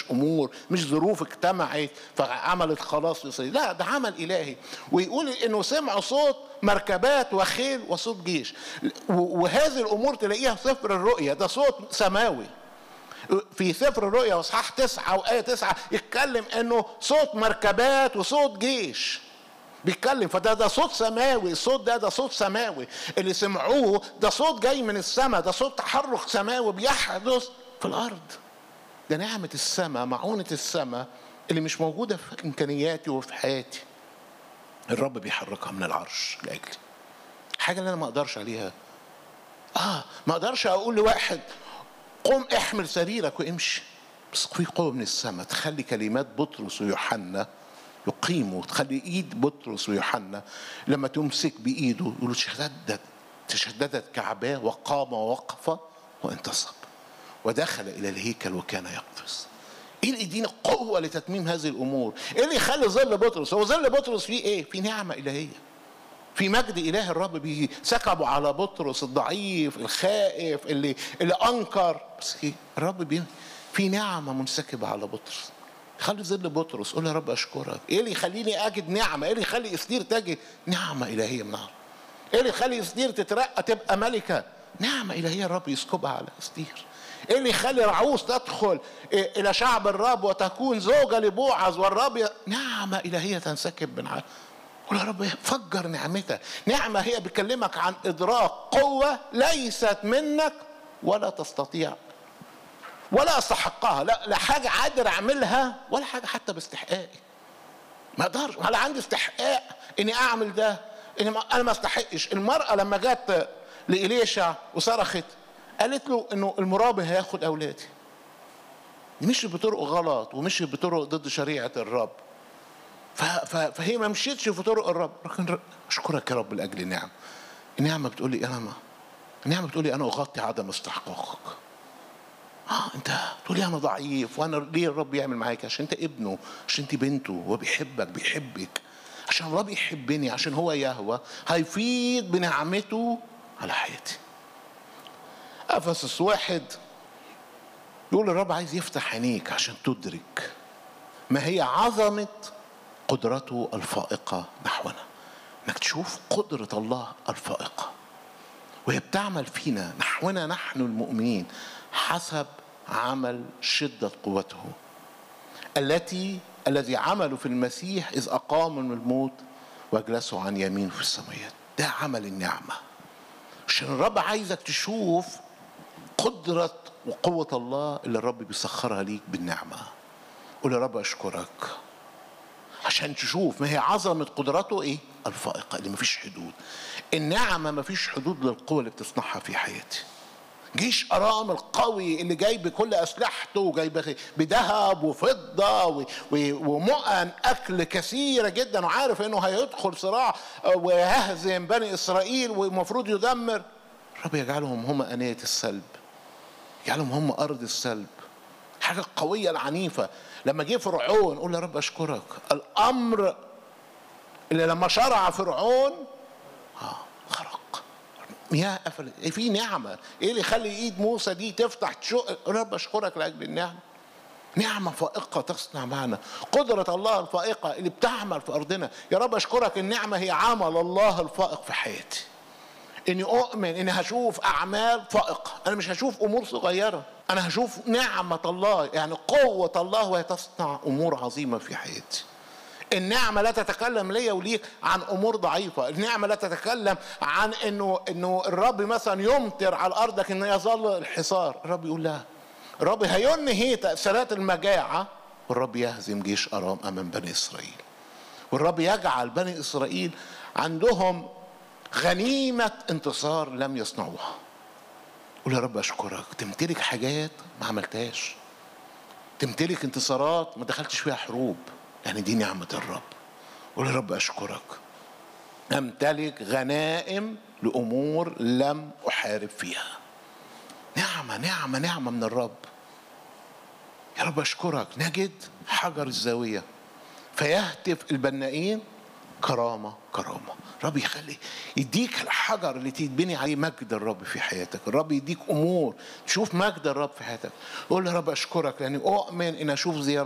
امور مش ظروف اجتمعت فعملت خلاص لإسرائيل لا ده عمل الهي ويقول انه سمع صوت مركبات وخيل وصوت جيش وهذه الامور تلاقيها في سفر الرؤيا ده صوت سماوي في سفر الرؤيا واصحاح تسعة وآية تسعة يتكلم انه صوت مركبات وصوت جيش بيتكلم فده ده صوت سماوي الصوت ده ده صوت سماوي اللي سمعوه ده صوت جاي من السماء ده صوت تحرك سماوي بيحدث في الارض ده نعمة السماء معونة السماء اللي مش موجودة في إمكانياتي وفي حياتي الرب بيحركها من العرش لأجلي حاجة اللي أنا ما أقدرش عليها آه ما أقدرش أقول لواحد قم احمل سريرك وامشي بس في قوة من السماء تخلي كلمات بطرس ويوحنا يقيموا تخلي ايد بطرس ويوحنا لما تمسك بايده يقولوا تشددت تشددت كعباه وقام ووقف وانتصب ودخل الى الهيكل وكان يقفز ايه اللي يدينا قوه لتتميم هذه الامور ايه اللي يخلي ظل بطرس هو ظل بطرس فيه ايه في نعمه الهيه في مجد اله الرب بيسكبوا على بطرس الضعيف الخائف اللي اللي انكر بس الرب بي في نعمه منسكبه على بطرس خلي ظل بطرس قول يا رب اشكرك ايه اللي يخليني اجد نعمه ايه اللي يخلي استير تجد نعمه الهيه من النار ايه اللي يخلي استير تترقى تبقى ملكه نعمه الهيه الرب يسكبها على استير ايه اللي يخلي رعوس تدخل الى شعب الرب وتكون زوجه لبوعز والرب ي... نعمه الهيه تنسكب من عالم قول يا رب فجر نعمتك نعمه هي بتكلمك عن ادراك قوه ليست منك ولا تستطيع ولا استحقها لا لا حاجه قادر اعملها ولا حاجه حتى باستحقاقي ما اقدرش ولا عندي استحقاق اني اعمل ده اني ما انا ما استحقش المراه لما جت لإليشع وصرخت قالت له انه المرابي هياخد اولادي دي مش بطرق غلط ومش بطرق ضد شريعه الرب فهي ما مشيتش في طرق الرب لكن اشكرك يا رب لاجل النعم النعمه بتقول لي انا ما النعمه بتقول لي انا اغطي عدم استحقاقك اه انت تقول لي انا ضعيف وانا ليه الرب يعمل معاك عشان انت ابنه عشان انت بنته هو بيحبك بيحبك عشان الله بيحبني عشان هو يهوى هيفيض بنعمته على حياتي افسس واحد يقول الرب عايز يفتح عينيك عشان تدرك ما هي عظمه قدرته الفائقه نحونا انك تشوف قدره الله الفائقه وهي بتعمل فينا نحونا نحن المؤمنين حسب عمل شدة قوته التي الذي عمله في المسيح إذ أقام من الموت واجلسه عن يمينه في السماوات ده عمل النعمة عشان الرب عايزك تشوف قدرة وقوة الله اللي الرب بيسخرها ليك بالنعمة قول يا رب أشكرك عشان تشوف ما هي عظمة قدرته إيه؟ الفائقة اللي مفيش حدود النعمة مفيش حدود للقوة اللي بتصنعها في حياتي جيش ارام القوي اللي جاي بكل اسلحته وجاي بذهب وفضه ومؤن اكل كثيره جدا وعارف انه هيدخل صراع ويهزم بني اسرائيل ومفروض يدمر الرب يجعلهم هم انيه السلب يجعلهم هم ارض السلب حاجه القويه العنيفه لما جه فرعون قول يا رب اشكرك الامر اللي لما شرع فرعون اه خرق مياه قفلت إيه في نعمة ايه اللي يخلي ايد موسى دي تفتح تشق رب اشكرك لاجل النعمة نعمة فائقة تصنع معنا قدرة الله الفائقة اللي بتعمل في أرضنا يا رب أشكرك النعمة هي عمل الله الفائق في حياتي إني أؤمن إني هشوف أعمال فائقة أنا مش هشوف أمور صغيرة أنا هشوف نعمة الله يعني قوة الله وهي تصنع أمور عظيمة في حياتي النعمة لا تتكلم ليا وليك عن أمور ضعيفة النعمة لا تتكلم عن أنه أنه الرب مثلا يمطر على الأرض لكن يظل الحصار الرب يقول لا الرب هينهي تأثيرات المجاعة والرب يهزم جيش أرام أمام بني إسرائيل والرب يجعل بني إسرائيل عندهم غنيمة انتصار لم يصنعوها قول يا رب أشكرك تمتلك حاجات ما عملتهاش تمتلك انتصارات ما دخلتش فيها حروب يعني دي نعمة الرب قول يا رب أشكرك أمتلك غنائم لأمور لم أحارب فيها نعمة نعمة نعمة من الرب يا رب أشكرك نجد حجر الزاوية فيهتف البنائين كرامة كرامة رب يخلي يديك الحجر اللي تتبني عليه مجد الرب في حياتك الرب يديك أمور تشوف مجد الرب في حياتك قول يا رب أشكرك لأني أؤمن إن أشوف زيارة